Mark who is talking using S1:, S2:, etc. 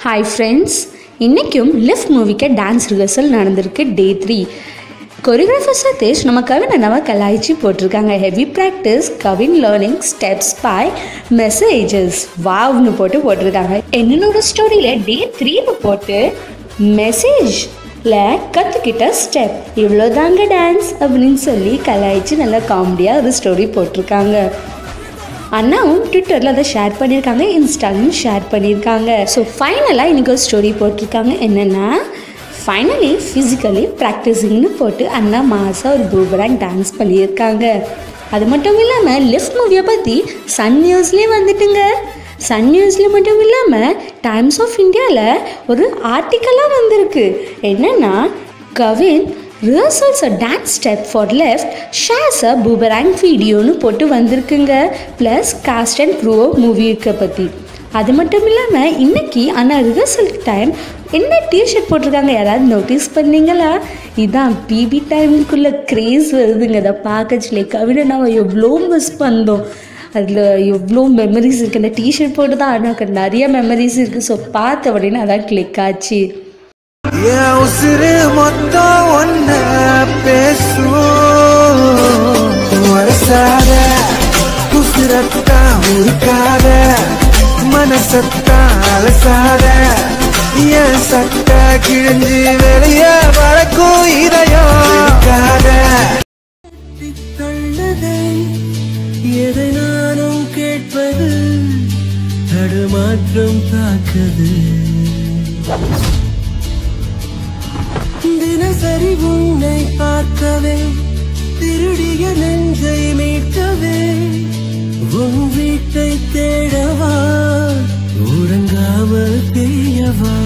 S1: hi friends இன்றைக்கும் Lift மூவிக்கு dance rehearsal நடந்திருக்கு டே த்ரீ கொரியோகிராஃபர் சதீஷ் நம்ம கவின் அண்ணாவை கலாய்ச்சி போட்டிருக்காங்க heavy practice Kavin learning steps by messages வாவ்னு போட்டு போட்டிருக்காங்க என்னோட ஸ்டோரியில் டே த்ரீன்னு போட்டு மெசேஜில் கற்றுக்கிட்ட ஸ்டெப் இவ்வளோதாங்க டான்ஸ் அப்படின்னு சொல்லி கலாய்ச்சி நல்லா காமெடியாக ஒரு ஸ்டோரி போட்டிருக்காங்க அண்ணாவும் ட்விட்டரில் அதை ஷேர் பண்ணியிருக்காங்க இன்ஸ்டாலையும் ஷேர் பண்ணியிருக்காங்க ஸோ ஃபைனலாக இன்றைக்கி ஒரு ஸ்டோரி போட்டிருக்காங்க என்னென்னா ஃபைனலி ஃபிசிக்கலி ப்ராக்டிஸிங்னு போட்டு அண்ணா மாதம் ஒரு பூபராங் டான்ஸ் பண்ணியிருக்காங்க அது மட்டும் இல்லாமல் லிஃப்ட் மூவியை பற்றி சன் நியூஸ்லேயே வந்துட்டுங்க சன் நியூஸில் மட்டும் இல்லாமல் டைம்ஸ் ஆஃப் இந்தியாவில் ஒரு ஆர்டிக்கலாக வந்திருக்கு என்னென்னா Kavin rehearsals uh dance step for Lift shares uh boomerang வீடியோன்னு போட்டு வந்திருக்குங்க plus cast and crew movie இருக்க பற்றி அது மட்டும் இல்லாமல் இன்னைக்கு ஆனால் ரிஹர்சல் டைம் என்ன டிஷர்ட் போட்டிருக்காங்க யாராவது நோட்டீஸ் பண்ணீங்களா இதான் பிபி டைமுக்குள்ளே க்ரேஸ் வருதுங்க அதை பார்க்கச்சிலே கவிதை நம்ம எவ்வளோ மிஸ் பண்ணோம் அதில் எவ்வளோ மெமரிஸ் இருக்குது அந்த டிஷர்ட் போட்டு தான் எனக்கு நிறைய மெமரிஸ் இருக்குது ஸோ பார்த்த உடனே அதான் கிளிக் ஆச்சு
S2: என் உசிறு மொத்தம் ஒன்ன பேசும் வரசாத உசிரத்தா உருக்காத மனசத்தா அலசாத என் சட்ட கிழிஞ்சு வெளிய வளர்க்கும் இதயம் இருக்காத தள்ளதை எதை நானும் கேட்பது தடுமாற்றம் தாக்குது தினசரி உன்னை பார்க்கவே திருடிய நெஞ்சை மீட்கவே உன் வீட்டை தேடவா உறங்காமல் பெய்யவா